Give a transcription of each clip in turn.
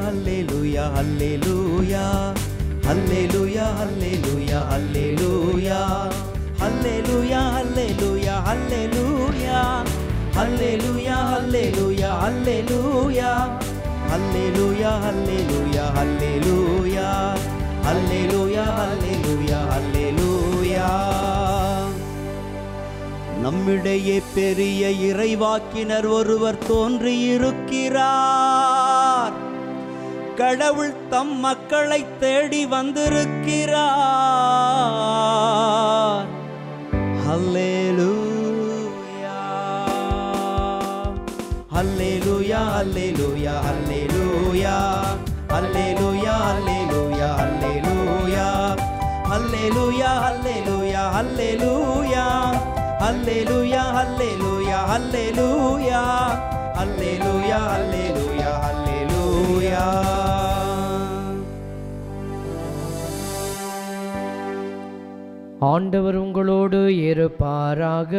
அல்லேலூயா அல்லேலூயா அல்லேலூயா அல்லேலூயா அல்லேலூயா அல்லேலூயா அல்லேலூயா அல்லேலூயா அல்லேலூயா அல்லேலூயா அல்லேலூயா அல்லேலூயா அல்லேலூயா அல்லேலூயா அல்லேலூயா அல்லேலூயா அல்லேலூயா நம்மிடையே பெரிய இறைவாக்கினர் ஒருவர் தோன்றியிருக்கிறார் கடவுள் தம் மக்களை தேடி வந்திருக்கிறார் அல்லேலூயா அல்லேலூயா அல்லேலூயா அல்லேலூயா அல்லேலூயா அல்லேலூயா அல்லேலூயா அல்லேலூயா அல்லேலூயா அல்லேலூயா அல்லேலூயா அல்லேலூயா அல்லேலூயா அல்லேலூயா அல்லேலூயா அல்லேலூயா ஆண்டவர் உங்களோடு இருப்பாராக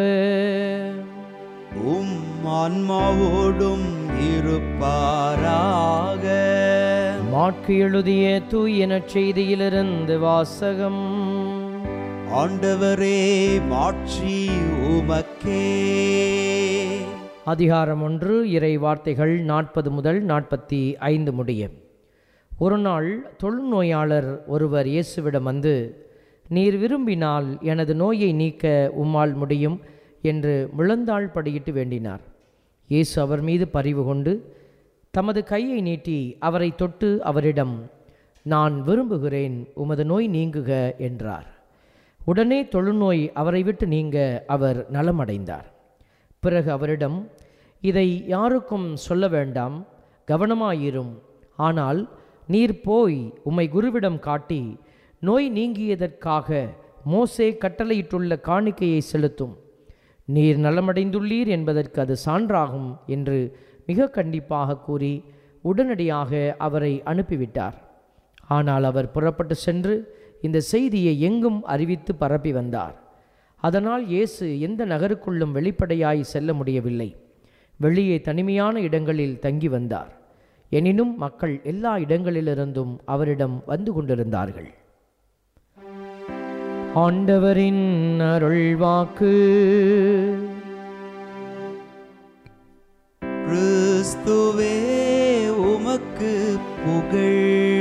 உம் ஆன்மாவோடும் இருப்பாராக மாற்கு எழுதிய தூய செய்தியிலிருந்து வாசகம் ஆண்டவரே மாட்சி உமக்கே அதிகாரம் ஒன்று இறை வார்த்தைகள் நாற்பது முதல் நாற்பத்தி ஐந்து முடிய ஒரு நாள் தொழுநோயாளர் ஒருவர் இயேசுவிடம் வந்து நீர் விரும்பினால் எனது நோயை நீக்க உம்மால் முடியும் என்று முழந்தாள் படியிட்டு வேண்டினார் இயேசு அவர் மீது பரிவு கொண்டு தமது கையை நீட்டி அவரை தொட்டு அவரிடம் நான் விரும்புகிறேன் உமது நோய் நீங்குக என்றார் உடனே தொழுநோய் அவரை விட்டு நீங்க அவர் நலமடைந்தார் பிறகு அவரிடம் இதை யாருக்கும் சொல்ல வேண்டாம் கவனமாயிரும் ஆனால் நீர் போய் உம்மை குருவிடம் காட்டி நோய் நீங்கியதற்காக மோசே கட்டளையிட்டுள்ள காணிக்கையை செலுத்தும் நீர் நலமடைந்துள்ளீர் என்பதற்கு அது சான்றாகும் என்று மிக கண்டிப்பாக கூறி உடனடியாக அவரை அனுப்பிவிட்டார் ஆனால் அவர் புறப்பட்டு சென்று இந்த செய்தியை எங்கும் அறிவித்து பரப்பி வந்தார் அதனால் இயேசு எந்த நகருக்குள்ளும் வெளிப்படையாய் செல்ல முடியவில்லை வெளியே தனிமையான இடங்களில் தங்கி வந்தார் எனினும் மக்கள் எல்லா இடங்களிலிருந்தும் அவரிடம் வந்து கொண்டிருந்தார்கள் ஆண்டவரின் அருள்வாக்கு கிறிஸ்துவே உமக்கு புகழ்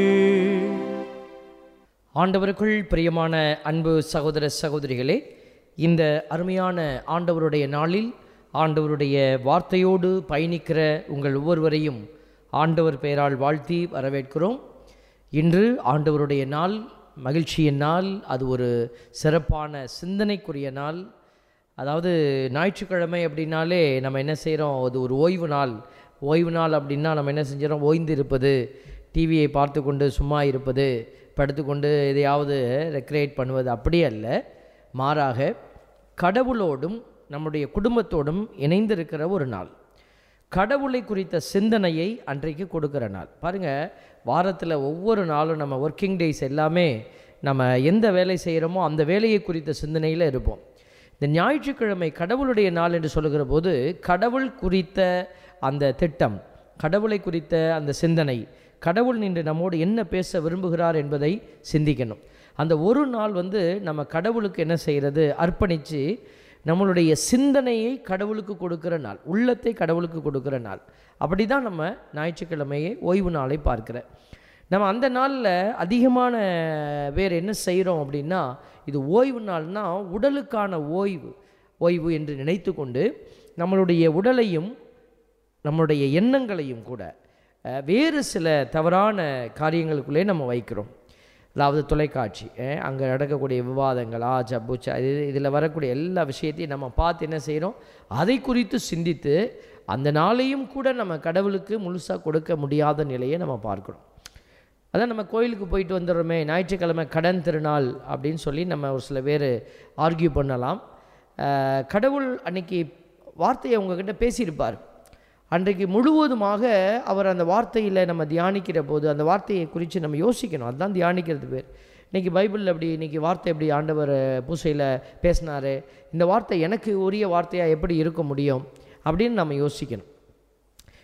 ஆண்டவருக்குள் பிரியமான அன்பு சகோதர சகோதரிகளே இந்த அருமையான ஆண்டவருடைய நாளில் ஆண்டவருடைய வார்த்தையோடு பயணிக்கிற உங்கள் ஒவ்வொருவரையும் ஆண்டவர் பெயரால் வாழ்த்தி வரவேற்கிறோம் இன்று ஆண்டவருடைய நாள் மகிழ்ச்சியின் நாள் அது ஒரு சிறப்பான சிந்தனைக்குரிய நாள் அதாவது ஞாயிற்றுக்கிழமை அப்படின்னாலே நம்ம என்ன செய்கிறோம் அது ஒரு ஓய்வு நாள் ஓய்வு நாள் அப்படின்னா நம்ம என்ன செஞ்சிடறோம் ஓய்ந்து இருப்பது டிவியை பார்த்து கொண்டு சும்மா இருப்பது படுத்துக்கொண்டு எதையாவது ரெக்ரியேட் பண்ணுவது அப்படி அல்ல மாறாக கடவுளோடும் நம்முடைய குடும்பத்தோடும் இணைந்திருக்கிற ஒரு நாள் கடவுளை குறித்த சிந்தனையை அன்றைக்கு கொடுக்குற நாள் பாருங்கள் வாரத்தில் ஒவ்வொரு நாளும் நம்ம ஒர்க்கிங் டேஸ் எல்லாமே நம்ம எந்த வேலை செய்கிறோமோ அந்த வேலையை குறித்த சிந்தனையில் இருப்போம் இந்த ஞாயிற்றுக்கிழமை கடவுளுடைய நாள் என்று சொல்லுகிற போது கடவுள் குறித்த அந்த திட்டம் கடவுளை குறித்த அந்த சிந்தனை கடவுள் நின்று நம்மோடு என்ன பேச விரும்புகிறார் என்பதை சிந்திக்கணும் அந்த ஒரு நாள் வந்து நம்ம கடவுளுக்கு என்ன செய்கிறது அர்ப்பணித்து நம்மளுடைய சிந்தனையை கடவுளுக்கு கொடுக்கிற நாள் உள்ளத்தை கடவுளுக்கு கொடுக்கிற நாள் அப்படி தான் நம்ம ஞாயிற்றுக்கிழமையை ஓய்வு நாளை பார்க்கிறேன் நம்ம அந்த நாளில் அதிகமான பேர் என்ன செய்கிறோம் அப்படின்னா இது ஓய்வு நாள்னா உடலுக்கான ஓய்வு ஓய்வு என்று நினைத்து கொண்டு நம்மளுடைய உடலையும் நம்மளுடைய எண்ணங்களையும் கூட அஹ், வேறு சில தவறான காரியங்களுக்குள்ளே நம்ம வைக்கிறோம் அதாவது தொலைக்காட்சி அங்கே நடக்கக்கூடிய விவாதங்கள் ஆச்சா பூச்சா இது இதில் வரக்கூடிய எல்லா விஷயத்தையும் நம்ம பார்த்து என்ன செய்கிறோம் அதை குறித்து சிந்தித்து அந்த நாளையும் கூட நம்ம கடவுளுக்கு முழுசாக கொடுக்க முடியாத நிலையை நம்ம பார்க்குறோம் அதான் நம்ம கோயிலுக்கு போயிட்டு வந்துடுறோமே ஞாயிற்றுக்கிழமை கடன் திருநாள் அப்படின்னு சொல்லி நம்ம ஒரு சில பேர் ஆர்கியூ பண்ணலாம் அஹ், கடவுள் அன்னைக்கு வார்த்தையை உங்ககிட்ட பேசியிருப்பார் அன்றைக்கு முழுவதுமாக அவர் அந்த வார்த்தையில் நம்ம தியானிக்கிற போது அந்த வார்த்தையை குறித்து நம்ம யோசிக்கணும் அதுதான் தியானிக்கிறது பேர் இன்றைக்கி பைபிளில் எப்படி இன்றைக்கி வார்த்தை எப்படி ஆண்டவர் பூசையில் பேசினார் இந்த வார்த்தை எனக்கு உரிய வார்த்தையாக எப்படி இருக்க முடியும் அப்படின்னு நம்ம யோசிக்கணும்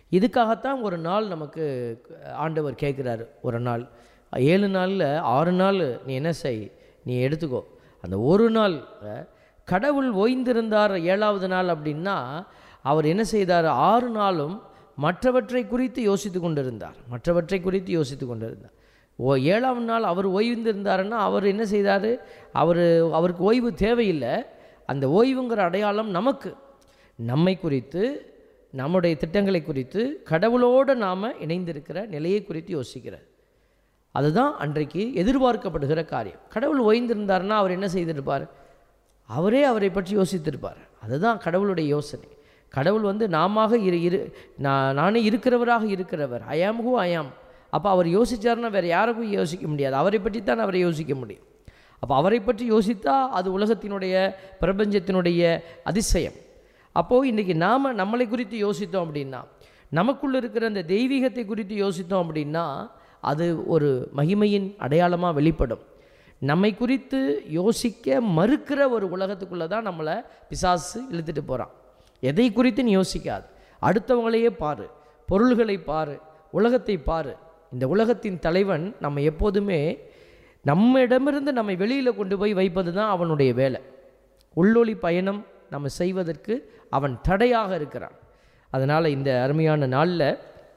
இதுக்காகத்தான் ஒரு நாள் நமக்கு ஆண்டவர் கேட்குறாரு ஒரு நாள் ஏழு நாளில் ஆறு நாள் நீ என்ன செய் நீ எடுத்துக்கோ அந்த ஒரு நாள் அஹ், கடவுள் ஓய்ந்திருந்தார் ஏழாவது நாள் அப்படின்னா அவர் என்ன செய்தார் ஆறு நாளும் மற்றவற்றை குறித்து யோசித்து கொண்டிருந்தார் மற்றவற்றை குறித்து யோசித்து கொண்டிருந்தார் ஓ ஏழாம் நாள் அவர் ஓய்ந்திருந்தாருன்னா அவர் என்ன செய்தார் அவர் அவருக்கு ஓய்வு தேவையில்லை அந்த ஓய்வுங்கிற அடையாளம் நமக்கு நம்மை குறித்து நம்முடைய திட்டங்களை குறித்து கடவுளோடு நாம் இணைந்திருக்கிற நிலையை குறித்து யோசிக்கிறார் அதுதான் அன்றைக்கு எதிர்பார்க்கப்படுகிற காரியம் கடவுள் ஓய்ந்திருந்தாருன்னா அவர் என்ன செய்திருப்பார் அவரே அவரை பற்றி யோசித்திருப்பார் அதுதான் கடவுளுடைய யோசனை கடவுள் வந்து நாமாக இரு இரு நான் நானே இருக்கிறவராக இருக்கிறவர் ஐ ஆம் ஹூ ஐ ஆம் அப்போ அவர் யோசிச்சாருன்னா வேறு யாருக்கும் யோசிக்க முடியாது அவரை பற்றி தான் அவரை யோசிக்க முடியும் அப்போ அவரை பற்றி யோசித்தா அது உலகத்தினுடைய பிரபஞ்சத்தினுடைய அதிசயம் அப்போது இன்றைக்கி நாம் நம்மளை குறித்து யோசித்தோம் அப்படின்னா நமக்குள்ள இருக்கிற அந்த தெய்வீகத்தை குறித்து யோசித்தோம் அப்படின்னா அது ஒரு மகிமையின் அடையாளமாக வெளிப்படும் நம்மை குறித்து யோசிக்க மறுக்கிற ஒரு உலகத்துக்குள்ளே தான் நம்மளை பிசாசு இழுத்துட்டு போகிறான் எதை குறித்து நீ யோசிக்காது அடுத்தவங்களையே பாரு பொருள்களை பாரு உலகத்தை பாரு இந்த உலகத்தின் தலைவன் நம்ம எப்போதுமே நம்மிடமிருந்து நம்மை வெளியில் கொண்டு போய் வைப்பது தான் அவனுடைய வேலை உள்ளொளி பயணம் நம்ம செய்வதற்கு அவன் தடையாக இருக்கிறான் அதனால் இந்த அருமையான நாளில்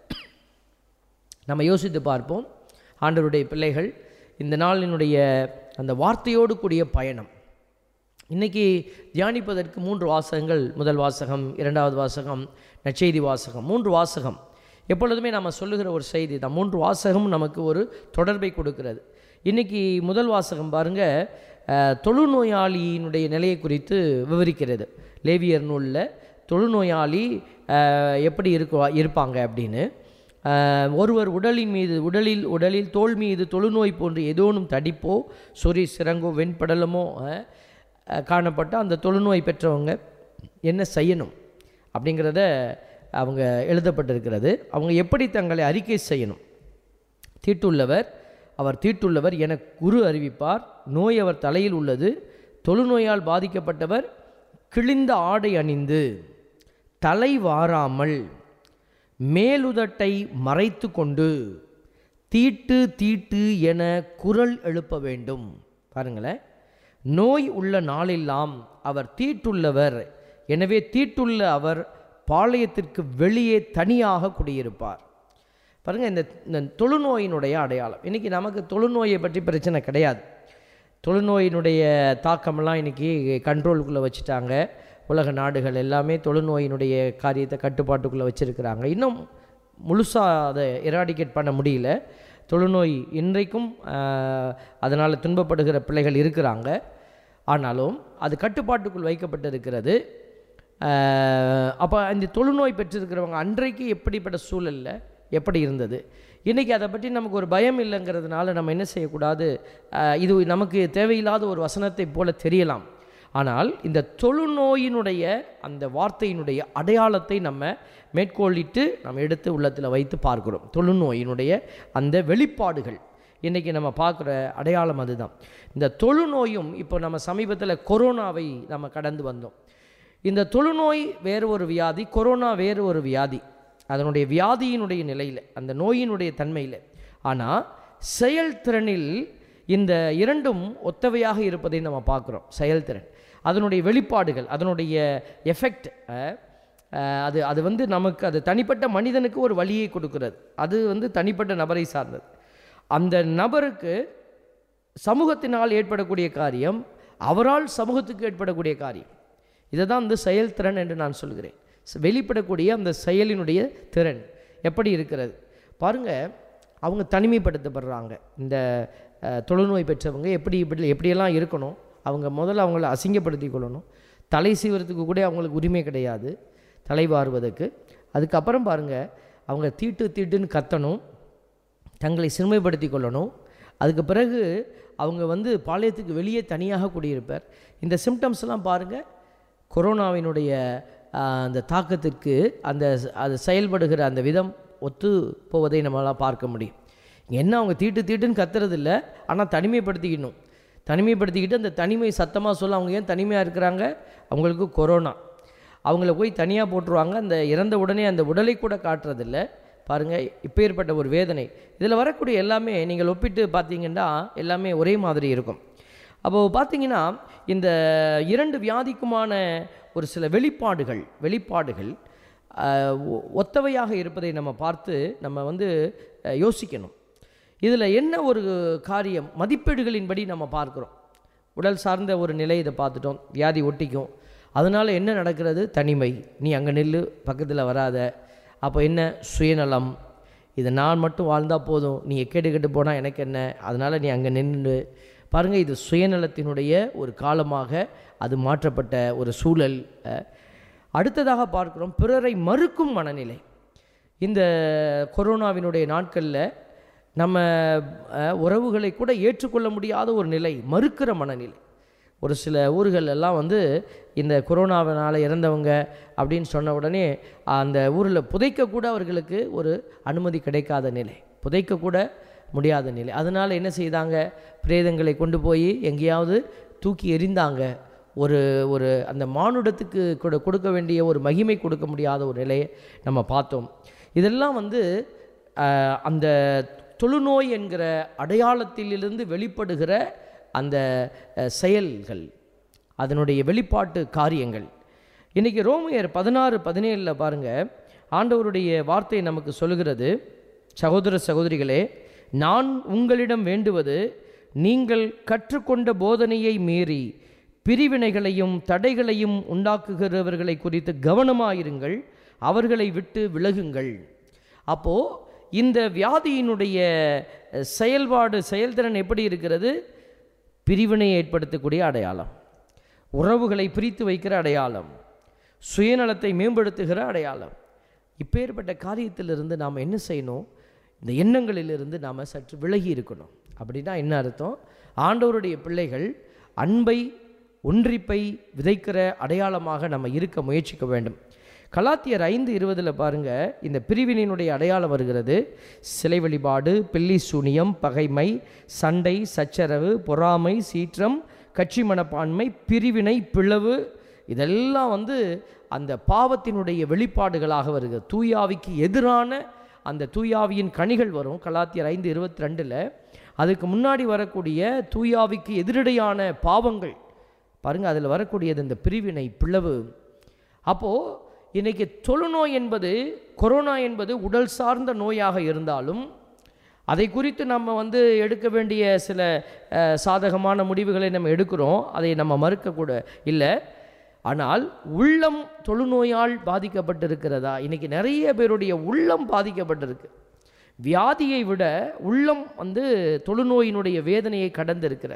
நம்ம யோசித்து பார்ப்போம் ஆண்டவருடைய பிள்ளைகள் இந்த நாளினுடைய அந்த வார்த்தையோடு கூடிய பயணம் இன்றைக்கி தியானிப்பதற்கு மூன்று வாசகங்கள் முதல் வாசகம் இரண்டாவது வாசகம் நற்செய்தி வாசகம் மூன்று வாசகம் எப்பொழுதுமே நம்ம சொல்லுகிற ஒரு செய்தி தான் மூன்று வாசகம் நமக்கு ஒரு தொடர்பை கொடுக்கிறது இன்றைக்கி முதல் வாசகம் பாருங்கள் அஹ், தொழுநோயாளியினுடைய நிலையை குறித்து விவரிக்கிறது லேவியர் நூலில் தொழுநோயாளி அஹ், எப்படி இருக்கோ இருப்பாங்க அப்படின்னு ஆஹ், ஒருவர் உடலின் மீது உடலில் உடலில் தோல் மீது தொழுநோய் போன்று ஏதோனும் தடிப்போ சொறி சிறங்கோ வெண்படலமோ ஆஹ், ஆஹ், காணப்பட்ட அந்த தொழுநோய் பெற்றவங்க என்ன செய்யணும் அப்படிங்கிறத அவங்க எழுதப்பட்டிருக்கிறது அவங்க எப்படி தங்களை அறிக்கை செய்யணும் தீட்டுள்ளவர் அவர் தீட்டுள்ளவர் என குரு அறிவிப்பார் நோய் அவர் தலையில் உள்ளது தொழுநோயால் பாதிக்கப்பட்டவர் கிழிந்த ஆடை அணிந்து தலை வாராமல் மேலுதட்டை மறைத்து கொண்டு தீட்டு தீட்டு என குரல் எழுப்ப வேண்டும் பாருங்களேன் நோய் உள்ள நாளெல்லாம் அவர் தீட்டுள்ளவர் எனவே தீட்டுள்ள அவர் பாளையத்திற்கு வெளியே தனியாக குடியிருப்பார் பாருங்கள் இந்த இந்த தொழுநோயினுடைய அடையாளம் இன்றைக்கி நமக்கு தொழுநோயை பற்றி பிரச்சனை கிடையாது தொழுநோயினுடைய தாக்கமெல்லாம் இன்றைக்கி கண்ட்ரோலுக்குள்ளே வச்சுட்டாங்க உலக நாடுகள் எல்லாமே தொழுநோயினுடைய காரியத்தை கட்டுப்பாட்டுக்குள்ளே வச்சுருக்கிறாங்க இன்னும் முழுசாக அதை எராடிகேட் பண்ண முடியல தொழுநோய் இன்றைக்கும் அதனால் துன்பப்படுகிற பிள்ளைகள் இருக்கிறாங்க ஆனாலும் அது கட்டுப்பாட்டுக்குள் வைக்கப்பட்டிருக்கிறது அப்போ இந்த தொழுநோய் பெற்றிருக்கிறவங்க அன்றைக்கு எப்படிப்பட்ட சூழலில் எப்படி இருந்தது இன்றைக்கி அதை பற்றி நமக்கு ஒரு பயம் இல்லைங்கிறதுனால நம்ம என்ன செய்யக்கூடாது ஆஹ் இது நமக்கு தேவையில்லாத ஒரு வசனத்தை போல தெரியலாம் ஆனால் இந்த தொழுநோயினுடைய அந்த வார்த்தையினுடைய அடையாளத்தை நம்ம மேற்கோளிட்டு நம்ம எடுத்து உள்ளத்தில் வைத்து பார்க்கிறோம் தொழுநோயினுடைய அந்த வெளிப்பாடுகள் இன்றைக்கி நம்ம பார்க்குற அடையாளம் அதுதான் இந்த தொழுநோயும் இப்போ நம்ம சமீபத்தில் கொரோனாவை நம்ம கடந்து வந்தோம் இந்த தொழுநோய் வேறு ஒரு வியாதி கொரோனா வேறு ஒரு வியாதி அதனுடைய வியாதியினுடைய நிலையில் அந்த நோயினுடைய தன்மையில் ஆனால் செயல்திறனில் இந்த இரண்டும் ஒத்தவையாக இருப்பதை நம்ம பார்க்குறோம் செயல்திறன் அதனுடைய வெளிப்பாடுகள் அதனுடைய எஃபெக்ட் அது அது வந்து நமக்கு அது தனிப்பட்ட மனிதனுக்கு ஒரு வழியை கொடுக்கிறது அது வந்து தனிப்பட்ட நபரை சார்ந்தது அந்த நபருக்கு சமூகத்தினால் ஏற்படக்கூடிய காரியம் அவரால் சமூகத்துக்கு ஏற்படக்கூடிய காரியம் இதை தான் வந்து செயல்திறன் என்று நான் சொல்கிறேன் ச- வெளிப்படக்கூடிய அந்த செயலினுடைய திறன் எப்படி இருக்கிறது பாருங்க அவங்க தனிமைப்படுத்தப்படுறாங்க இந்த அஹ், தொழுநோய் பெற்றவங்க எப்படி இப்படி எப்படியெல்லாம் இருக்கணும் அவங்க முதல்ல அவங்கள அசிங்கப்படுத்தி கொள்ளணும் தலை சீவரத்துக்கு கூட அவங்களுக்கு உரிமை கிடையாது தலை வாருவதற்கு அதுக்கப்புறம் பாருங்கள் அவங்க தீட்டு தீட்டுன்னு கத்தணும் தங்களை சிறுமைப்படுத்தி கொள்ளணும் அதுக்கு பிறகு அவங்க வந்து பாளையத்துக்கு வெளியே தனியாக குடியிருப்பார் இந்த சிம்டம்ஸ்லாம் பாருங்கள் கொரோனாவினுடைய ஆஹ், அந்த தாக்கத்திற்கு அந்த ச- அது செயல்படுகிற அந்த விதம் ஒத்து போவதை நம்மளால் பார்க்க முடியும் இங்க என்ன அவங்க தீட்டு தீட்டுன்னு கத்துறது இல்லை ஆனால் தனிமைப்படுத்திக்கணும் தனிமைப்படுத்திக்கிட்டு அந்த தனிமை சத்தமாக சொல்ல அவங்க ஏன் தனிமையாக இருக்கிறாங்க அவங்களுக்கு கொரோனா அவங்கள போய் தனியாக போட்டுருவாங்க அந்த இறந்த உடனே அந்த உடலை கூட காட்டுறதில்ல பாருங்கள் இப்பேற்பட்ட ஒரு வேதனை இதில் வரக்கூடிய எல்லாமே நீங்கள் ஒப்பிட்டு பார்த்தீங்கன்னா எல்லாமே ஒரே மாதிரி இருக்கும் அப்போது பார்த்தீங்கன்னா இந்த இரண்டு வியாதிக்குமான ஒரு சில வெளிப்பாடுகள் வெளிப்பாடுகள் ஆஹ், ஒ- ஒத்தவையாக இருப்பதை நம்ம பார்த்து நம்ம வந்து அஹ், யோசிக்கணும் இதில் என்ன ஒரு காரியம் மதிப்பீடுகளின்படி நம்ம பார்க்குறோம் உடல் சார்ந்த ஒரு நிலை இதை பார்த்துட்டோம் வியாதி ஒட்டிக்கும் அதனால் என்ன நடக்கிறது தனிமை நீ அங்கே நில்லு பக்கத்தில் வராத அப்போ என்ன சுயநலம் இது நான் மட்டும் வாழ்ந்தால் போதும் நீ எக்கேடு கெட்டு போனால் எனக்கு என்ன அதனால் நீ அங்கே நின்று பாருங்கள் இது சுயநலத்தினுடைய ஒரு காலமாக அது மாற்றப்பட்ட ஒரு சூழல் அஹ். அடுத்ததாக பார்க்கிறோம் பிறரை மறுக்கும் மனநிலை இந்த கொரோனாவினுடைய நாட்களில் நம்ம அஹ், உறவுகளை கூட ஏற்றுக்கொள்ள முடியாத ஒரு நிலை மறுக்கிற மனநிலை ஒரு சில ஊர்கள் எல்லாம் வந்து இந்த கொரோனாவினால் இறந்தவங்க அப்படின்னு சொன்ன உடனே அந்த ஊரில் புதைக்கக்கூட அவர்களுக்கு ஒரு அனுமதி கிடைக்காத நிலை புதைக்கக்கூட முடியாத நிலை அதனால் என்ன செய்தாங்க பிரேதங்களை கொண்டு போய் எங்கேயாவது தூக்கி எறிந்தாங்க ஒரு ஒரு அந்த மானுடத்துக்கு கூட கொடுக்க வேண்டிய ஒரு மகிமை கொடுக்க முடியாத ஒரு நிலையை நம்ம பார்த்தோம் இதெல்லாம் வந்து ஆஹ், அந்த தொழுநோய் என்கிற அடையாளத்திலிருந்து வெளிப்படுகிற அந்த அஹ், செயல்கள் அதனுடைய வெளிப்பாட்டு காரியங்கள் இன்றைக்கி ரோமையர் பதினாறு பதினேழில் பாருங்கள் ஆண்டவருடைய வார்த்தை நமக்கு சொல்லுகிறது சகோதர சகோதரிகளே நான் உங்களிடம் வேண்டுவது நீங்கள் கற்றுக்கொண்ட போதனையை மீறி பிரிவினைகளையும் தடைகளையும் உண்டாக்குகிறவர்களை குறித்து கவனமாயிருங்கள் அவர்களை விட்டு விலகுங்கள் அப்போது இந்த வியாதியினுடைய அஹ், செயல்பாடு செயல்திறன் எப்படி இருக்கிறது பிரிவினை ஏற்படுத்தக்கூடிய அடையாளம் உறவுகளை பிரித்து வைக்கிற அடையாளம் சுயநலத்தை மேம்படுத்துகிற அடையாளம் இப்பேற்பட்ட காரியத்திலிருந்து நாம் என்ன செய்யணும் இந்த எண்ணங்களிலிருந்து நாம் சற்று விலகி இருக்கணும் அப்படின்னா என்ன அர்த்தம் ஆண்டவருடைய பிள்ளைகள் அன்பை ஒன்றிப்பை விதைக்கிற அடையாளமாக நம்ம இருக்க முயற்சிக்க வேண்டும் கலாத்தியர் ஐந்து இருபதில் பாருங்க இந்த பிரிவினையினுடைய அடையாளம் வருகிறது சிலை வழிபாடு பில்லி சூனியம் பகைமை சண்டை சச்சரவு பொறாமை சீற்றம் கட்சி மனப்பான்மை பிரிவினை பிளவு இதெல்லாம் வந்து அந்த பாவத்தினுடைய வெளிப்பாடுகளாக வருகிறது தூயாவிக்கு எதிரான அந்த தூயாவியின் கனிகள் வரும் கலாத்தியர் ஐந்து இருபத்தி ரெண்டில் அதுக்கு முன்னாடி வரக்கூடிய தூயாவிக்கு எதிரடையான பாவங்கள் பாருங்கள் அதில் வரக்கூடியது இந்த பிரிவினை பிளவு அப்போது இன்றைக்கி தொழுநோய் என்பது கொரோனா என்பது உடல் சார்ந்த நோயாக இருந்தாலும் அதை குறித்து நம்ம வந்து எடுக்க வேண்டிய சில அஹ், சாதகமான முடிவுகளை நம்ம எடுக்கிறோம் அதை நம்ம மறுக்கக்கூட இல்லை ஆனால் உள்ளம் தொழுநோயால் பாதிக்கப்பட்டிருக்கிறதா இன்றைக்கி நிறைய பேருடைய உள்ளம் பாதிக்கப்பட்டிருக்கு வியாதியை விட உள்ளம் வந்து தொழுநோயினுடைய வேதனையை கடந்திருக்கிற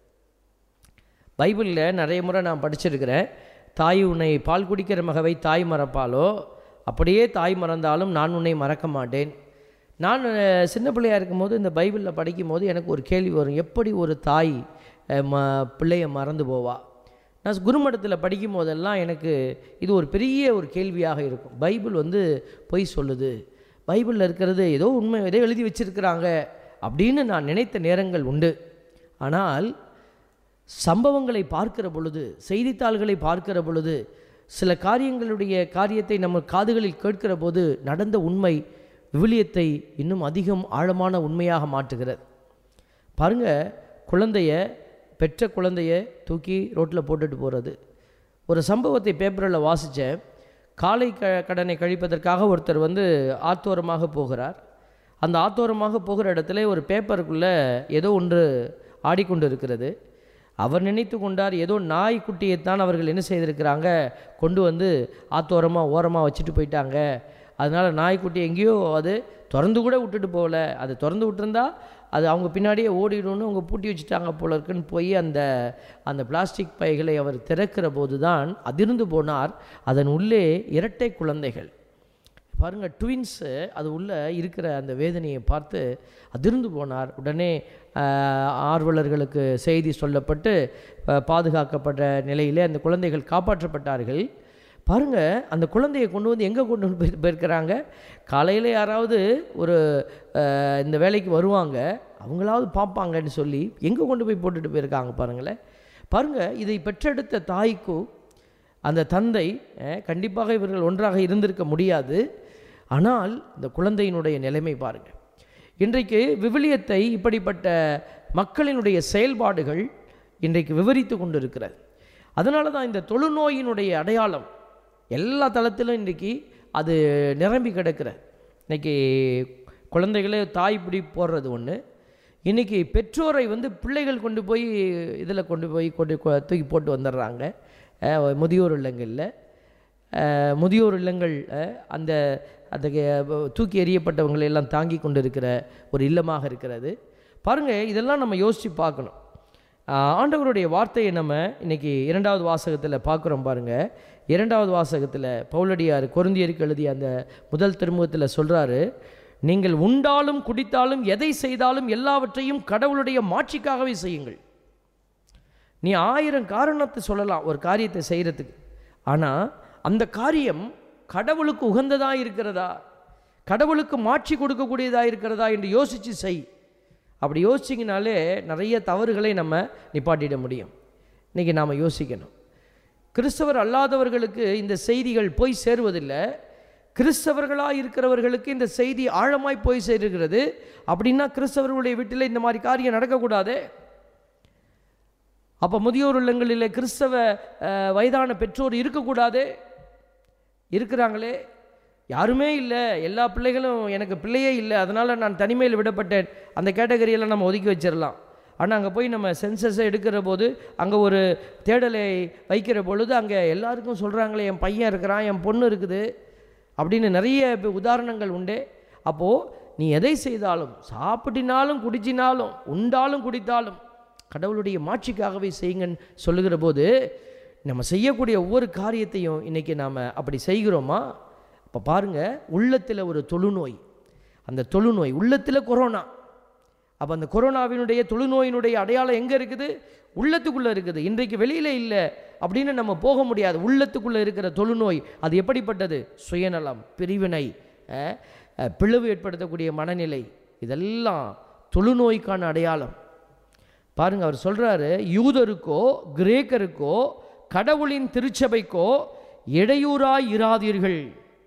பைபிளில் நிறைய முறை நான் படிச்சிருக்கிறேன் தாய் உன்னை பால் குடிக்கிற மகவை தாய் மறப்பாலோ அப்படியே தாய் மறந்தாலும் நான் உன்னை மறக்க மாட்டேன் நான் அஹ், சின்ன பிள்ளையா இருக்கும்போது இந்த பைபிளில் படிக்கும்போது எனக்கு ஒரு கேள்வி வரும் எப்படி ஒரு தாய் அஹ், ம பிள்ளைய மறந்து போவா நான் குருமடத்தில் படிக்கும் போதெல்லாம் எனக்கு இது ஒரு பெரிய ஒரு கேள்வியாக இருக்கும் பைபிள் வந்து பொய் சொல்லுது பைபிளில் இருக்கிறது ஏதோ உண்மை ஏதோ எழுதி வச்சிருக்கிறாங்க அப்படின்னு நான் நினைத்த நேரங்கள் உண்டு ஆனால் சம்பவங்களை பார்க்கிற பொழுது செய்தித்தாள்களை பார்க்கிற பொழுது சில காரியங்களுடைய காரியத்தை நம்ம காதுகளில் கேட்கிற போது நடந்த உண்மை விவிலியத்தை இன்னும் அதிகம் ஆழமான உண்மையாக மாற்றுகிறது பாருங்க குழந்தைய பெற்ற குழந்தைய தூக்கி ரோட்டில் போட்டுட்டு போகிறது ஒரு சம்பவத்தை பேப்பரில் வாசித்தேன் காலை க கடனை கழிப்பதற்காக ஒருத்தர் வந்து ஆத்தோரமாக போகிறார் அந்த ஆத்தோரமாக போகிற இடத்துல ஒரு பேப்பருக்குள்ளே ஏதோ ஒன்று ஆடிக்கொண்டு இருக்கிறது அவர் நினைத்து கொண்டார் ஏதோ நாய்க்குட்டியைத்தான் அவர்கள் என்ன செய்திருக்கிறாங்க கொண்டு வந்து ஆத்தோரமாக ஓரமாக வச்சுட்டு போயிட்டாங்க அதனால் நாய்க்குட்டி எங்கேயோ அது திறந்து கூட விட்டுட்டு போகல அது திறந்து விட்டுருந்தா அது அவங்க பின்னாடியே ஓடிடும்னு அவங்க பூட்டி வச்சுட்டாங்க போல இருக்குன்னு போய் அந்த அந்த பிளாஸ்டிக் பைகளை அவர் திறக்கிற போது தான் அதிர்ந்து போனார் அதன் உள்ளே இரட்டை குழந்தைகள் பாருங்கள் ட்வின்ஸு அது உள்ளே இருக்கிற அந்த வேதனையை பார்த்து அதிர்ந்து போனார் உடனே ஆஹ், ஆர்வலர்களுக்கு செய்தி சொல்லப்பட்டு ஆஹ், பாதுகாக்கப்பட்ட நிலையிலே அந்த குழந்தைகள் காப்பாற்றப்பட்டார்கள் பாருங்க அந்த குழந்தையை கொண்டு வந்து எங்கே கொண்டு வந்து போய் போயிருக்கிறாங்க காலையில் யாராவது ஒரு ஆஹ், இந்த வேலைக்கு வருவாங்க அவங்களாவது பார்ப்பாங்கன்னு சொல்லி எங்கே கொண்டு போய் போட்டுட்டு போயிருக்காங்க பாருங்களேன் பாருங்கள் இதை பெற்றெடுத்த தாய்க்கும் அந்த தந்தை அஹ், கண்டிப்பாக இவர்கள் ஒன்றாக இருந்திருக்க முடியாது ஆனால் இந்த குழந்தையினுடைய நிலைமை பாருங்கள் இன்றைக்கு விவிலியத்தை இப்படிப்பட்ட மக்களினுடைய செயல்பாடுகள் இன்றைக்கு விவரித்து கொண்டிருக்கிறது அதனால தான் இந்த தொழுநோயினுடைய அடையாளம் எல்லா தளத்திலும் இன்றைக்கி அது நிரம்பி கிடக்கிற இன்னைக்கு குழந்தைகளே தாய் பிடி போடுறது ஒன்று இன்றைக்கி பெற்றோரை வந்து பிள்ளைகள் கொண்டு போய் இதில் கொண்டு போய் கொண்டு கொ- தூக்கி போட்டு வந்துடுறாங்க அஹ், முதியோர் இல்லங்களில் அஹ், முதியோர் இல்லங்கள் அஹ், அந்த அந்த கே- தூக்கி எறியப்பட்டவங்களை எல்லாம் தாங்கி கொண்டு இருக்கிற ஒரு இல்லமாக இருக்கிறது பாருங்கள் இதெல்லாம் நம்ம யோசித்து பார்க்கணும் ஆஹ், ஆண்டவருடைய வார்த்தையை நம்ம இன்னைக்கு இரண்டாவது வாசகத்தில் பார்க்குறோம் பாருங்கள் இரண்டாவது வாசகத்தில் பவுலடியார் கொருந்தியருக்கு எழுதிய அந்த முதல் திருமுகத்தில் சொல்கிறாரு நீங்கள் உண்டாலும் குடித்தாலும் எதை செய்தாலும் எல்லாவற்றையும் கடவுளுடைய மாட்சிக்காகவே செய்யுங்கள் நீ ஆயிரம் காரணத்தை சொல்லலாம் ஒரு காரியத்தை செய்கிறதுக்கு ஆனால் அந்த காரியம் கடவுளுக்கு உகந்ததாக இருக்கிறதா கடவுளுக்கு மாட்சி கொடுக்கக்கூடியதாக இருக்கிறதா என்று யோசித்து செய் அப்படி யோசிச்சிங்கனாலே நிறைய தவறுகளை நம்ம நிப்பாட்டிட முடியும் இன்றைக்கி நாம் யோசிக்கணும் கிறிஸ்தவர் அல்லாதவர்களுக்கு இந்த செய்திகள் போய் சேருவதில்லை கிறிஸ்தவர்களாக இருக்கிறவர்களுக்கு இந்த செய்தி ஆழமாய் போய் சேருகிறது அப்படின்னா கிறிஸ்தவர்களுடைய வீட்டில் இந்த மாதிரி காரியம் நடக்கக்கூடாதே அப்போ முதியோர் இல்லங்களில் கிறிஸ்தவ அஹ், வயதான பெற்றோர் இருக்கக்கூடாதே இருக்கிறாங்களே யாருமே இல்லை எல்லா பிள்ளைகளும் எனக்கு பிள்ளையே இல்லை அதனால் நான் தனிமையில் விடப்பட்டேன் அந்த கேட்டகரியெல்லாம் நம்ம ஒதுக்கி வச்சிடலாம் ஆனால் அங்கே போய் நம்ம சென்சஸை எடுக்கிற போது அங்கே ஒரு தேடலை வைக்கிற பொழுது அங்கே எல்லாருக்கும் சொல்கிறாங்களே என் பையன் இருக்கிறான் என் பொண்ணு இருக்குது அப்படின்னு நிறைய இப்ப உதாரணங்கள் உண்டு அப்போது நீ எதை செய்தாலும் சாப்பிட்டினாலும் குடிச்சினாலும் உண்டாலும் குடித்தாலும் கடவுளுடைய மாட்சிக்காகவே செய்யுங்கன்னு சொல்லுகிற போது நம்ம செய்யக்கூடிய ஒவ்வொரு காரியத்தையும் இன்றைக்கி நாம் அப்படி செய்கிறோமா அப்போ பாருங்கள் உள்ளத்தில் ஒரு தொழுநோய் அந்த தொழுநோய் உள்ளத்தில் கொரோனா அப்போ அந்த கொரோனாவினுடைய தொழுநோயினுடைய அடையாளம் எங்கே இருக்குது உள்ளத்துக்குள்ளே இருக்குது இன்றைக்கு வெளியில் இல்லை அப்படின்னு நம்ம போக முடியாது உள்ளத்துக்குள்ளே இருக்கிற தொழுநோய் அது எப்படிப்பட்டது சுயநலம் பிரிவினை அஹ், அஹ், பிளவு ஏற்படுத்தக்கூடிய மனநிலை இதெல்லாம் தொழுநோய்க்கான அடையாளம் பாருங்க அவர் சொல்றாரு யூதருக்கோ கிரேக்கருக்கோ கடவுளின் திருச்சபைக்கோ இடையூறாய் இராதீர்கள்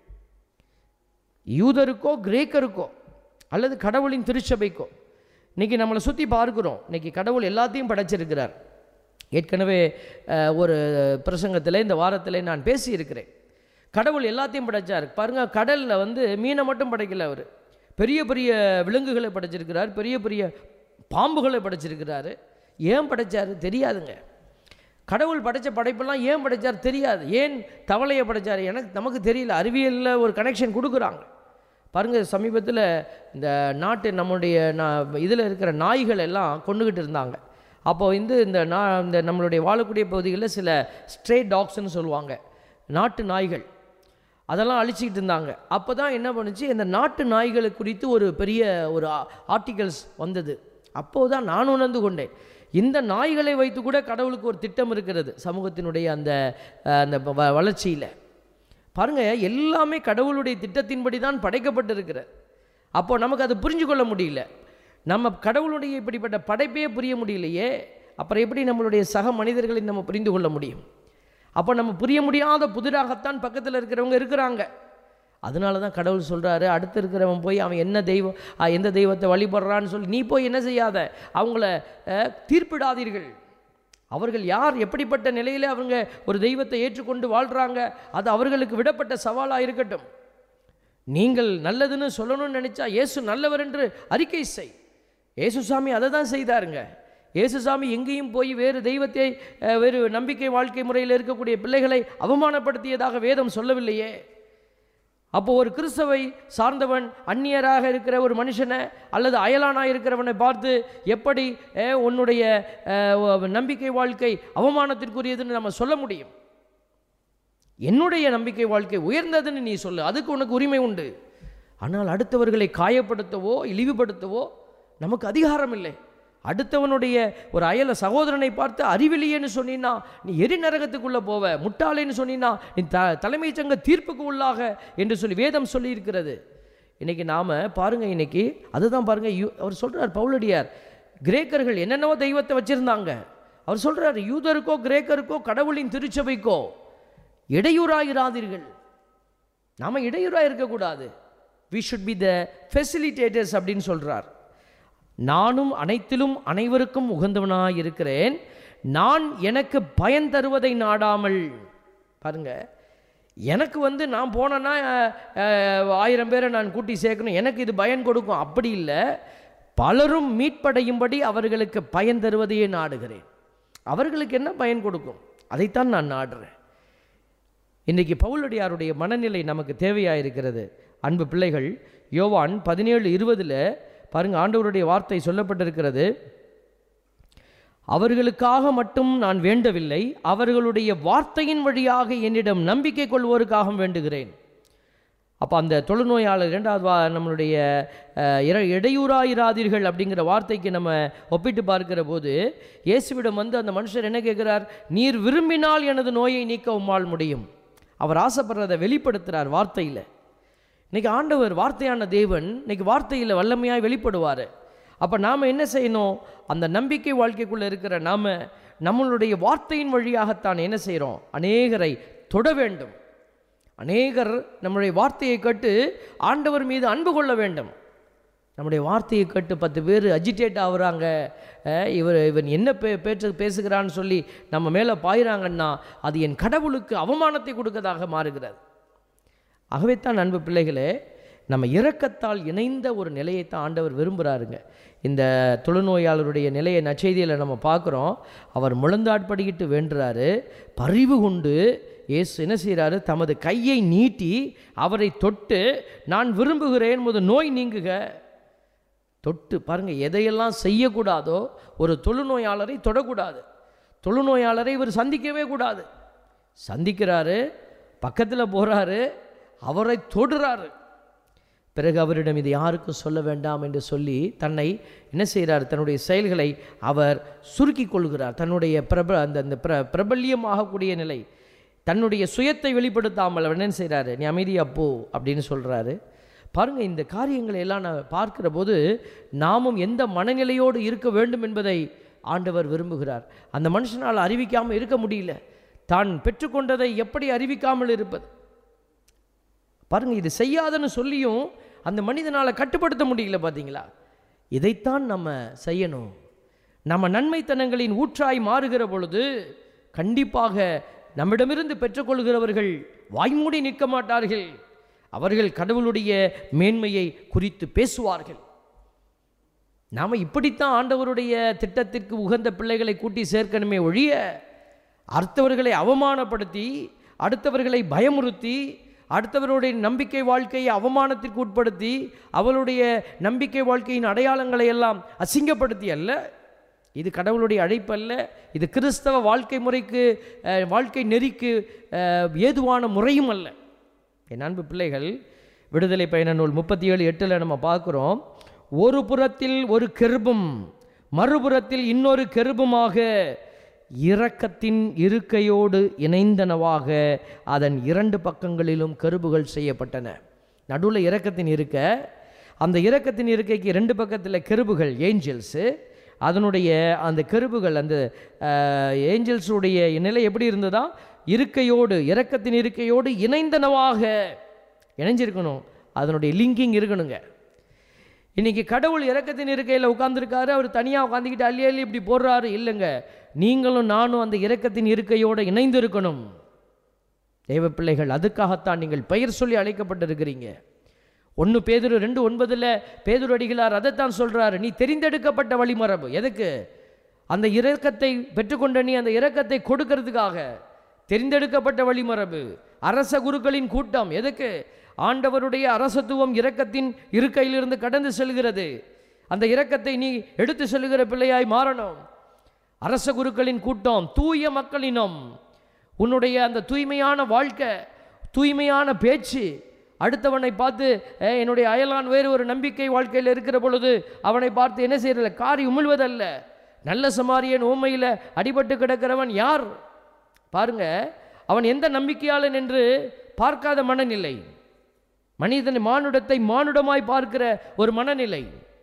யூதருக்கோ கிரேக்கருக்கோ அல்லது கடவுளின் திருச்சபைக்கோ இன்னைக்கு நம்மளை சுற்றி பார்க்கிறோம் இன்னைக்கு கடவுள் எல்லாத்தையும் படைச்சிருக்கிறார் ஏற்கனவே அஹ், ஒரு பிரசங்கத்தில் இந்த வாரத்தில் நான் பேசியிருக்கிறேன் கடவுள் எல்லாத்தையும் படைச்சார் பாருங்க கடலில் வந்து மீனை மட்டும் படைக்கல அவர் பெரிய பெரிய விலங்குகளை படைச்சிருக்கிறார் பெரிய பெரிய பாம்புகளை படைச்சிருக்கிறாரு ஏன் படைச்சாரு தெரியாதுங்க கடவுள் படைச்ச படைப்பெல்லாம் ஏன் படைச்சார் தெரியாது ஏன் தவளையை படைச்சார் எனக்கு நமக்கு தெரியல அறிவியலில் ஒரு கனெக்ஷன் கொடுக்குறாங்க பாருங்கள் சமீபத்தில் இந்த நாட்டு நம்முடைய இதில் இருக்கிற நாய்கள் எல்லாம் கொண்டுகிட்டு இருந்தாங்க அப்போ வந்து இந்த நா இந்த நம்மளுடைய வாழக்கூடிய பகுதிகளில் சில ஸ்ட்ரே டாக்ஸ்னு சொல்லுவாங்க நாட்டு நாய்கள் அதெல்லாம் அழிச்சிக்கிட்டு இருந்தாங்க அப்போ தான் என்ன பண்ணுச்சு இந்த நாட்டு நாய்களை குறித்து ஒரு பெரிய ஒரு ஆர்டிகல்ஸ் வந்தது அப்போது தான் நான் உணர்ந்து கொண்டேன் இந்த நாய்களை வைத்து கூட கடவுளுக்கு ஒரு திட்டம் இருக்கிறது சமூகத்தினுடைய அந்த அஹ், அந்த வ- வளர்ச்சியில் பாருங்க எல்லாமே கடவுளுடைய திட்டத்தின்படி தான் படைக்கப்பட்டிருக்கிறது அப்போ நமக்கு அது புரிஞ்சு கொள்ள முடியல நம்ம கடவுளுடைய இப்படிப்பட்ட படைப்பே புரிய முடியலையே அப்புறம் எப்படி நம்மளுடைய சக மனிதர்களை நம்ம புரிந்து கொள்ள முடியும் அப்போ நம்ம புரிய முடியாத புதிராகத்தான் பக்கத்தில் இருக்கிறவங்க இருக்கிறாங்க அதனால தான் கடவுள் சொல்கிறாரு அடுத்து இருக்கிறவன் போய் அவன் என்ன தெய்வம் ஆ, எந்த தெய்வத்தை வழிபடுறான்னு சொல்லி நீ போய் என்ன செய்யாத அவங்கள அஹ், தீர்ப்பிடாதீர்கள் அவர்கள் யார் எப்படிப்பட்ட நிலையில் அவங்க ஒரு தெய்வத்தை ஏற்றுக்கொண்டு வாழ்கிறாங்க அது அவர்களுக்கு விடப்பட்ட சவாலாக இருக்கட்டும் நீங்கள் நல்லதுன்னு சொல்லணும்னு நினச்சா இயேசு நல்லவர் என்று அறிக்கை செய் இயேசுசாமி அதை தான் செய்தாருங்க இயேசுசாமி எங்கேயும் போய் வேறு தெய்வத்தை அஹ், வேறு நம்பிக்கை வாழ்க்கை முறையில் இருக்கக்கூடிய பிள்ளைகளை அவமானப்படுத்தியதாக வேதம் சொல்லவில்லையே அப்போ ஒரு கிறிஸ்தவை சார்ந்தவன் அந்நியராக இருக்கிற ஒரு மனுஷனை அல்லது அயலானாக இருக்கிறவனை பார்த்து எப்படி அஹ், உன்னுடைய அஹ், நம்பிக்கை வாழ்க்கை அவமானத்திற்குரியதுன்னு நம்ம சொல்ல முடியும் என்னுடைய நம்பிக்கை வாழ்க்கை உயர்ந்ததுன்னு நீ சொல்லு அதுக்கு உனக்கு உரிமை உண்டு ஆனால் அடுத்தவர்களை காயப்படுத்தவோ இழிவுபடுத்தவோ நமக்கு அதிகாரம் இல்லை அடுத்தவனுடைய ஒரு அயல சகோதரனை பார்த்து அறிவிலியேன்னு சொன்னீன்னா நீ எரி நரகத்துக்குள்ளே போவ முட்டாளேன்னு சொன்னீன்னா நீ த தலைமைச் சங்க தீர்ப்புக்கு உள்ளாக என்று சொல்லி வேதம் சொல்லி இருக்கிறது இன்னைக்கு நாம் பாருங்க இன்னைக்கு அதுதான் பாருங்க யூ அவர் சொல்றார் பவுலடியார் கிரேக்கர்கள் என்னென்னவோ தெய்வத்தை வச்சிருந்தாங்க அவர் சொல்றாரு யூதருக்கோ கிரேக்கருக்கோ கடவுளின் திருச்சபைக்கோ இடையூறாயிராதீர்கள் நாம் இடையூறாக இருக்கக்கூடாது we should be the facilitators அப்படின்னு சொல்கிறார் நானும் அனைத்திலும் அனைவருக்கும் உகந்தவனாக இருக்கிறேன் நான் எனக்கு பயன் தருவதை நாடாமல் பாருங்க எனக்கு வந்து நான் போனேன்னா அஹ், அஹ், ஆயிரம் பேரை நான் கூட்டி சேர்க்கணும் எனக்கு இது பயன் கொடுக்கும் அப்படி இல்லை பலரும் மீட்படையும்படி அவர்களுக்கு பயன் தருவதையே நாடுகிறேன் அவர்களுக்கு என்ன பயன் கொடுக்கும் அதைத்தான் நான் நாடுறேன் இன்றைக்கி பவுலடியாருடைய மனநிலை நமக்கு தேவையாக இருக்கிறது அன்பு பிள்ளைகள் யோவான் பதினேழு இருபதில் பாருங்க ஆண்டவருடைய வார்த்தை சொல்லப்பட்டிருக்கிறது அவர்களுக்காக மட்டும் நான் வேண்டவில்லை அவர்களுடைய வார்த்தையின் வழியாக என்னிடம் நம்பிக்கை கொள்வோருக்காக வேண்டுகிறேன் அப்போ அந்த தொழுநோயாளர் இரண்டாவது வா நம்மளுடைய அஹ், இர இடையூறாயிராதீர்கள் அப்படிங்கிற வார்த்தைக்கு நம்ம ஒப்பிட்டு பார்க்கிற போது இயேசுவிடம் வந்து அந்த மனுஷர் என்ன கேட்குறார் நீர் விரும்பினால் எனது நோயை நீக்க உம்மால் முடியும் அவர் ஆசைப்படுறதை வெளிப்படுத்துகிறார் வார்த்தையில் இன்னைக்கு ஆண்டவர் வார்த்தையான தேவன் இன்னைக்கு வார்த்தையில் வல்லமையாய் வெளிப்படுவார் அப்போ நாம் என்ன செய்யணும் அந்த நம்பிக்கை வாழ்க்கைக்குள்ளே இருக்கிற நாம் நம்மளுடைய வார்த்தையின் வழியாகத்தான் என்ன செய்கிறோம் அநேகரை தொட வேண்டும் அநேகர் நம்முடைய வார்த்தையை கேட்டு ஆண்டவர் மீது அன்பு கொள்ள வேண்டும் நம்முடைய வார்த்தையை கேட்டு பத்து பேர் அஜிடேட் ஆகுறாங்க அஹ், இவர் இவன் என்ன பே பேச்சு பேசுகிறான்னு சொல்லி நம்ம மேலே பாயிறாங்கன்னா அது என் கடவுளுக்கு அவமானத்தை கொடுக்கதாக மாறுகிறது ஆகவே தான் அன்பு பிள்ளைகளே நம்ம இரக்கத்தால் இணைந்த ஒரு நிலையைத்தான் ஆண்டவர் விரும்புகிறாருங்க இந்த தொழுநோயாளருடைய நிலையை நச்செய்தியில் நம்ம பார்க்குறோம் அவர் முழந்தாட்படிக்கிட்டு வேண்டுறாரு பரிவு கொண்டு இயேசு என்ன செய்கிறாரு தமது கையை நீட்டி அவரை தொட்டு நான் விரும்புகிறேன் முத நோய் நீங்குக தொட்டு பாருங்க எதையெல்லாம் செய்யக்கூடாதோ ஒரு தொழுநோயாளரை தொடக்கூடாது தொழுநோயாளரை இவர் சந்திக்கவே கூடாது சந்திக்கிறாரு பக்கத்தில் போகிறாரு அவரை தொடுறாரு பிறகு அவரிடம் இது யாருக்கும் சொல்ல வேண்டாம் என்று சொல்லி தன்னை என்ன செய்கிறார் தன்னுடைய செயல்களை அவர் சுருக்கி கொள்கிறார் தன்னுடைய பிரப அந்த அந்த பிர பிரபல்யமாகக்கூடிய நிலை தன்னுடைய சுயத்தை வெளிப்படுத்தாமல் அவர் என்ன செய்கிறாரு நீ அமைதியா போ அப்படின்னு சொல்கிறாரு பாருங்கள் இந்த காரியங்களை எல்லாம் நான் பார்க்கிற போது நாமும் எந்த மனநிலையோடு இருக்க வேண்டும் என்பதை ஆண்டவர் விரும்புகிறார் அந்த மனுஷனால் அறிவிக்காமல் இருக்க முடியல தான் பெற்றுக்கொண்டதை எப்படி அறிவிக்காமல் இருப்பது பாருங்க இது செய்யாதன்னு சொல்லியும் அந்த மனிதனால் கட்டுப்படுத்த முடியல பார்த்தீங்களா இதைத்தான் நம்ம செய்யணும் நம்ம நன்மைத்தனங்களின் ஊற்றாய் மாறுகிற பொழுது கண்டிப்பாக நம்மிடமிருந்து பெற்றுக்கொள்கிறவர்கள் வாய்மூடி நிற்க மாட்டார்கள் அவர்கள் கடவுளுடைய மேன்மையை குறித்து பேசுவார்கள் நாம் இப்படித்தான் ஆண்டவருடைய திட்டத்திற்கு உகந்த பிள்ளைகளை கூட்டி சேர்க்கணுமே ஒழிய அடுத்தவர்களை அவமானப்படுத்தி அடுத்தவர்களை பயமுறுத்தி அடுத்தவருடைய நம்பிக்கை வாழ்க்கையை அவமானத்திற்கு உட்படுத்தி அவளுடைய நம்பிக்கை வாழ்க்கையின் அடையாளங்களை எல்லாம் அசிங்கப்படுத்தி அல்ல இது கடவுளுடைய அழைப்பு அல்ல இது கிறிஸ்தவ வாழ்க்கை முறைக்கு அஹ், வாழ்க்கை நெறிக்கு அஹ், ஏதுவான முறையும் அல்ல என் அன்பு பிள்ளைகள் விடுதலை பயண நூல் முப்பத்தி ஏழு எட்டில் நம்ம பார்க்குறோம் ஒரு புறத்தில் ஒரு கெருபும் மறுபுறத்தில் இன்னொரு கெருபுமாக இரக்கத்தின் இருக்கையோடு இணைந்தனவாக அதன் இரண்டு பக்கங்களிலும் கருபுகள் செய்யப்பட்டன நடுவில் இரக்கத்தின் இருக்க அந்த இரக்கத்தின் இருக்கைக்கு ரெண்டு பக்கத்தில் கெருபுகள் ஏஞ்சல்ஸு அதனுடைய அந்த கெருபுகள் அந்த ஏஞ்சல்ஸுடைய நிலை எப்படி இருந்ததா இருக்கையோடு இரக்கத்தின் இருக்கையோடு இணைந்தனவாக இணைஞ்சிருக்கணும் அதனுடைய லிங்கிங் இருக்கணுங்க இன்னைக்கு கடவுள் இறக்கத்தின் இருக்கையில் உட்காந்துருக்காரு அவர் தனியாக உட்காந்துக்கிட்டு அள்ளி அள்ளி இப்படி போடுறாரு இல்லைங்க நீங்களும் நானும் அந்த இரக்கத்தின் இருக்கையோடு இணைந்து இருக்கணும் தெய்வ பிள்ளைகள் அதுக்காகத்தான் நீங்கள் பெயர் சொல்லி அழைக்கப்பட்டிருக்கிறீங்க ஒன்று பேதுரு ரெண்டு ஒன்பதில் பேதுரு அடிகளார் அதைத்தான் சொல்கிறாரு நீ தெரிந்தெடுக்கப்பட்ட வழிமரபு எதுக்கு அந்த இரக்கத்தை பெற்றுக்கொண்ட நீ அந்த இரக்கத்தை கொடுக்கறதுக்காக தெரிந்தெடுக்கப்பட்ட வழிமரபு அரச குருக்களின் கூட்டம் எதுக்கு ஆண்டவருடைய அரசத்துவம் இரக்கத்தின் இருக்கையிலிருந்து கடந்து செல்கிறது அந்த இரக்கத்தை நீ எடுத்து செல்கிற பிள்ளையாய் மாறணும் அரச குருக்களின் கூட்டம் தூய மக்களினம் உன்னுடைய அந்த தூய்மையான வாழ்க்கை தூய்மையான பேச்சு அடுத்தவனை பார்த்து "ஏ, என்னுடைய அயலான் வேறு ஒரு நம்பிக்கை வாழ்க்கையில் இருக்கிற பொழுது அவனை பார்த்து என்ன செய்யறதில்ல காரி உமிழ்வதல்ல நல்ல சமாரியன் ஊமையில் அடிபட்டு கிடக்கிறவன் யார் பாருங்க அவன் எந்த நம்பிக்கையாளன் என்று பார்க்காத மனநிலை மனிதன் மானுடத்தை மானுடமாய் பார்க்கிற ஒரு மனநிலை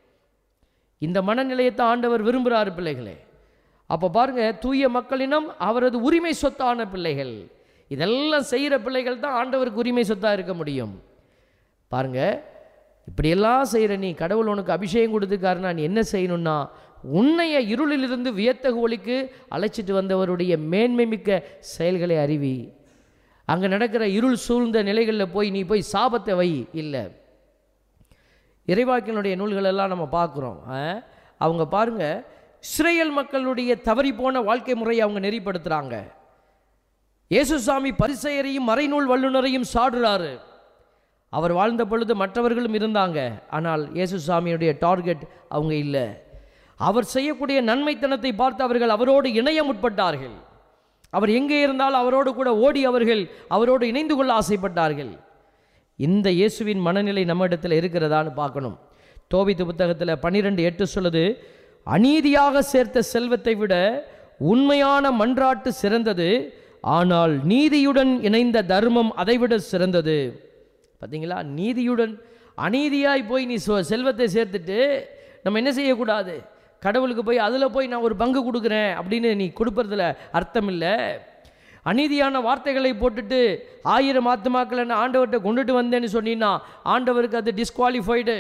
இந்த மனநிலையத்தை ஆண்டவர் விரும்புகிறார் பிள்ளைகளே அப்போ பாருங்க தூய மக்களினம் அவரது உரிமை சொத்தான பிள்ளைகள் இதெல்லாம் செய்கிற பிள்ளைகள் தான் ஆண்டவருக்கு உரிமை சொத்தாக இருக்க முடியும் பாருங்க இப்படியெல்லாம் செய்கிற நீ கடவுள் உனக்கு அபிஷேகம் கொடுத்துருக்காருன்னா நீ என்ன செய்யணும்னா உன்னைய இருளிலிருந்து வியத்தகு ஒளிக்கு அழைச்சிட்டு வந்தவருடைய மேன்மை மிக்க செயல்களை அறிவி அங்கே நடக்கிற இருள் சூழ்ந்த நிலைகளில் போய் நீ போய் சாபத்தை வை இல்லை இறைவாக்கினுடைய நூல்களெல்லாம் நம்ம பார்க்குறோம் அவங்க பாருங்க இஸ்ரேல் மக்களுடைய தவறி போன வாழ்க்கை முறையை அவங்க நெறிப்படுத்துகிறாங்க இயேசுசாமி பரிசெயரையும் மறைநூல் வல்லுநரையும் சாடுறாரு அவர் வாழ்ந்த பொழுது மற்றவர்களும் இருந்தாங்க ஆனால் இயேசுசாமியுடைய டார்கெட் அவங்க இல்லை அவர் செய்யக்கூடிய நன்மைத்தனத்தை பார்த்து அவர்கள் அவரோடு இணைய முற்பட்டார்கள் அவர் எங்கே இருந்தாலும் அவரோடு கூட ஓடி அவர்கள் அவரோடு இணைந்து கொள்ள ஆசைப்பட்டார்கள் இந்த இயேசுவின் மனநிலை நம்ம இடத்துல இருக்கிறதான்னு பார்க்கணும் தோபித்து புத்தகத்தில் பன்னிரெண்டு எட்டு சொல்லுது அநீதியாக சேர்த்த செல்வத்தை விட உண்மையான மன்றாட்டு சிறந்தது ஆனால் நீதியுடன் இணைந்த தர்மம் அதைவிட சிறந்தது பார்த்தீங்களா நீதியுடன் அநீதியாய் போய் நீ சொ- செல்வத்தை சேர்த்துட்டு நம்ம என்ன செய்யக்கூடாது கடவுளுக்கு போய் அதில் போய் நான் ஒரு பங்கு கொடுக்குறேன் அப்படின்னு நீ கொடுப்பறதுல அர்த்தம் இல்லை அநீதியான வார்த்தைகளை போட்டுட்டு ஆயிரம் ஆத்துமாக்களை நான் ஆண்டவர்கிட்ட கொண்டுட்டு வந்தேன்னு சொன்னீங்கன்னா ஆண்டவருக்கு அது டிஸ்குவாலிஃபைடு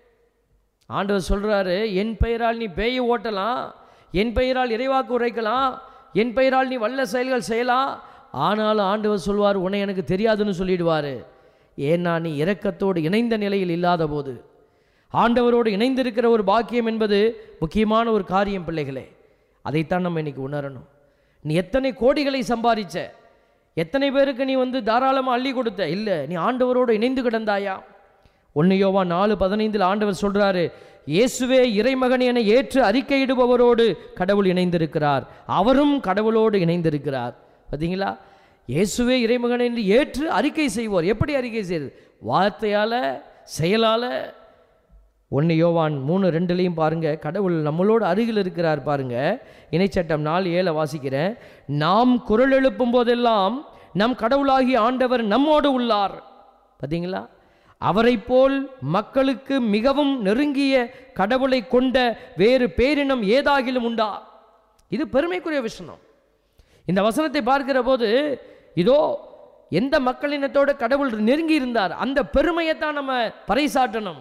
ஆண்டவர் சொல்கிறாரு என் பெயரால் நீ பேயை ஓட்டலாம் என் பெயரால் இறைவாக்கு உரைக்கலாம் என் பெயரால் நீ வல்ல செயல்கள் செய்யலாம் ஆனாலும் ஆண்டவர் சொல்வார் உன்னை எனக்கு தெரியாதுன்னு சொல்லிடுவார் ஏன்னா நீ இரக்கத்தோடு இணைந்த நிலையில் இல்லாத போது ஆண்டவரோடு இணைந்திருக்கிற ஒரு பாக்கியம் என்பது முக்கியமான ஒரு காரியம் பிள்ளைகளே அதைத்தான் நம்ம இன்னைக்கு உணரணும் நீ எத்தனை கோடிகளை சம்பாதிச்ச எத்தனை பேருக்கு நீ வந்து தாராளமாக அள்ளி கொடுத்த இல்லை நீ ஆண்டவரோடு இணைந்து கிடந்தாயா ஒன்று யோவா நாலு பதினைந்தில் ஆண்டவர் சொல்றாரு இயேசுவே இறைமகன் என ஏற்று அறிக்கையிடுபவரோடு கடவுள் இணைந்திருக்கிறார் அவரும் கடவுளோடு இணைந்திருக்கிறார் பார்த்தீங்களா இயேசுவே இறைமகன் என்று ஏற்று அறிக்கை செய்வோர் எப்படி அறிக்கை செய்வது வார்த்தையால் செயலால் ஒன்று யோவான் மூணு ரெண்டுலேயும் பாருங்க கடவுள் நம்மளோட அருகில் இருக்கிறார் பாருங்க இணைச்சட்டம் நாலு ஏழை வாசிக்கிறேன் நாம் குரல் எழுப்பும் போதெல்லாம் நம் கடவுளாகி ஆண்டவர் நம்மோடு உள்ளார் பார்த்தீங்களா அவரைப் போல் மக்களுக்கு மிகவும் நெருங்கிய கடவுளை கொண்ட வேறு பேரினம் ஏதாகிலும் உண்டா இது பெருமைக்குரிய விஷயம் இந்த வசனத்தை பார்க்கிற போது இதோ எந்த மக்களினத்தோட கடவுள் நெருங்கி இருந்தார் அந்த பெருமையைத்தான் நம்ம பறைசாற்றணும்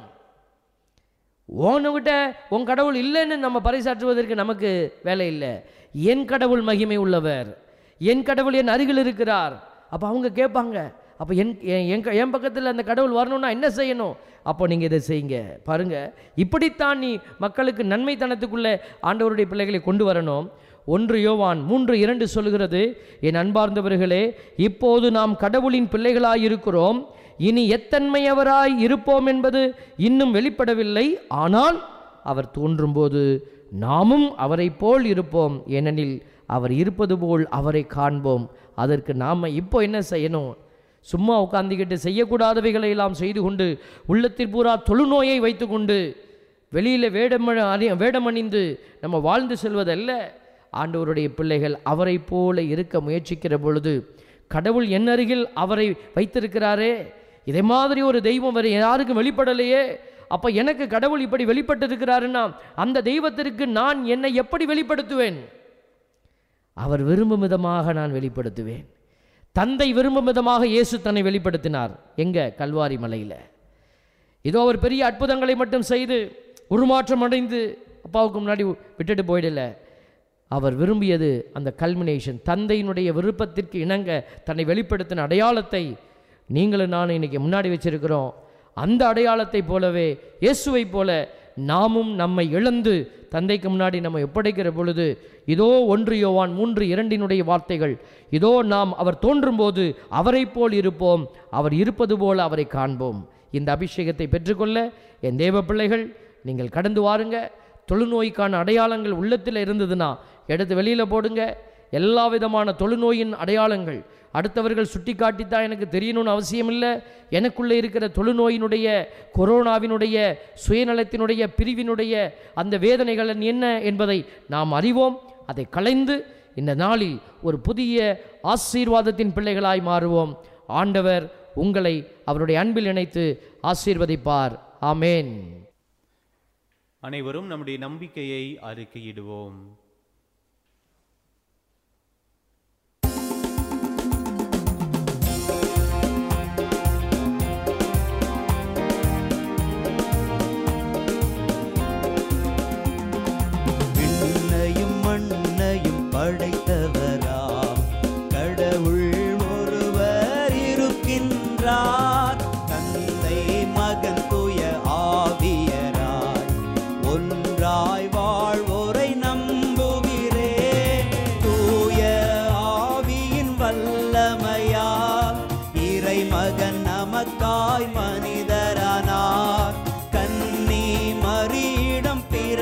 உன்கிட்ட உன் கடவுள் இல்லைன்னு நம்ம பறைசாற்றுவதற்கு நமக்கு வேலை இல்லை என் கடவுள் மகிமை உள்ளவர் என் கடவுள் என் அருகில் இருக்கிறார் அப்போ அவங்க கேட்பாங்க அப்போ என் என் என் க- என் பக்கத்தில் அந்த கடவுள் வரணும்னா என்ன செய்யணும் அப்போ நீங்கள் இதை செய்யுங்க பாருங்க இப்படித்தான் நீ மக்களுக்கு நன்மைத்தனத்துக்குள்ளே ஆண்டவருடைய பிள்ளைகளை கொண்டு வரணும் ஒன்று யோவான் மூன்று இரண்டு சொல்கிறது என் அன்பார்ந்தவர்களே இப்போது நாம் கடவுளின் பிள்ளைகளாய் இருக்கிறோம் இனி எத்தன்மையவராய் இருப்போம் என்பது இன்னும் வெளிப்படவில்லை ஆனால் அவர் தோன்றும்போது நாமும் அவரைப் போல் இருப்போம் ஏனெனில் அவர் இருப்பது போல் அவரை காண்போம் அதற்கு நாம் இப்போ என்ன செய்யணும் சும்மா உட்காந்துக்கிட்டு செய்யக்கூடாதவைகளை எல்லாம் செய்து கொண்டு உள்ளத்தில் பூரா தொழுநோயை வைத்துக்கொண்டு வெளியில் வேடம் அணி வேடமணிந்து நம்ம வாழ்ந்து செல்வதல்ல ஆண்டவருடைய பிள்ளைகள் அவரைப் போல இருக்க முயற்சிக்கிற பொழுது கடவுள் என் அருகில் அவரை வைத்திருக்கிறாரே இதே மாதிரி ஒரு தெய்வம் வேறு யாருக்கும் வெளிப்படலையே அப்போ எனக்கு கடவுள் இப்படி வெளிப்பட்டிருக்கிறாருன்னா அந்த தெய்வத்திற்கு நான் என்னை எப்படி வெளிப்படுத்துவேன் அவர் விரும்பும் விதமாக நான் வெளிப்படுத்துவேன் தந்தை விரும்பும் விதமாக இயேசு தன்னை வெளிப்படுத்தினார் எங்க கல்வாரி மலையில் இதோ அவர் பெரிய அற்புதங்களை மட்டும் செய்து உருமாற்றம் அடைந்து அப்பாவுக்கு முன்னாடி விட்டுட்டு போயிடல அவர் விரும்பியது அந்த கல்மினேஷன் தந்தையினுடைய விருப்பத்திற்கு இணங்க தன்னை வெளிப்படுத்தின அடையாளத்தை நீங்களும் நானும் இன்னைக்கு முன்னாடி வச்சிருக்கிறோம் அந்த அடையாளத்தை போலவே இயேசுவைப் போல நாமும் நம்மை இழந்து தந்தைக்கு முன்னாடி நம்ம ஒப்படைக்கிற பொழுது இதோ ஒன்று யோவான் மூன்று இரண்டினுடைய வார்த்தைகள் இதோ நாம் அவர் தோன்றும்போது அவரைப் போல் இருப்போம் அவர் இருப்பது போல அவரை காண்போம் இந்த அபிஷேகத்தை பெற்றுக்கொள்ள என் தேவ பிள்ளைகள் நீங்கள் கடந்து வாருங்க தொழுநோய்க்கான அடையாளங்கள் உள்ளத்தில் இருந்ததுன்னா எடுத்து வெளியில் போடுங்க எல்லா விதமான தொழுநோயின் அடையாளங்கள் அடுத்தவர்கள் சுட்டி காட்டித்தான் எனக்கு தெரியணும்னு அவசியம் இல்லை எனக்குள்ளே இருக்கிற தொழுநோயினுடைய கொரோனாவினுடைய சுயநலத்தினுடைய பிரிவினுடைய அந்த வேதனைகள் என்ன என்பதை நாம் அறிவோம் அதை களைந்து இந்த நாளில் ஒரு புதிய ஆசீர்வாதத்தின் பிள்ளைகளாய் மாறுவோம் ஆண்டவர் உங்களை அவருடைய அன்பில் இணைத்து ஆசீர்வதிப்பார் ஆமேன் அனைவரும் நம்முடைய நம்பிக்கையை அறிக்கையிடுவோம்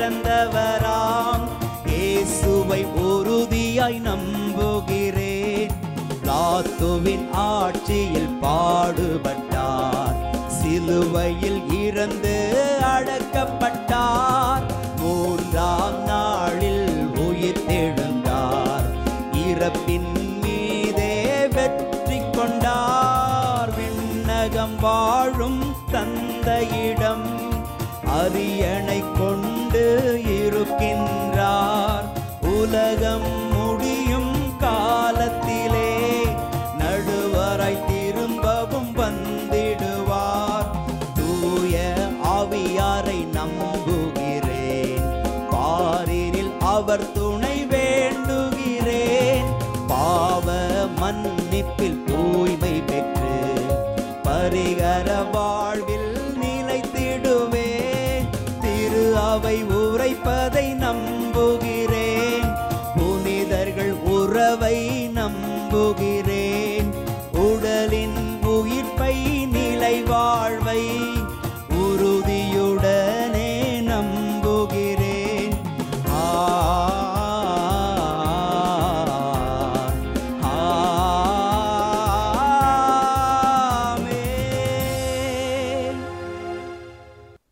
பிறந்தவராம் இயேசுவை உறுதியாய் நம்புகிறேன் பிளாத்துவின் ஆட்சியில் பாடுபட்டார் சிலுவையில் இறந்து அடக்கப்பட்டார் மூன்றாம் நாளில் உயிர் தெழுந்தார் இறப்பின் மீதே வெற்றி கொண்டார் விண்ணகம் வாழும் தந்தையிடம் அரியணை கொண்டு இருக்கின்றார் உலகம் முடியும் காலத்திலே நடுவராய் திரும்பவும் வந்திடுவார் தூய ஆவியாரை நம்புகிறேன் பாரினில் அவர் துணை வேண்டுகிறேன் பாவ மன்னிப்பில் தூய்மை பெற்று பரிகர வாழ்வில் நிலைத்திடுவேன் திரு அவை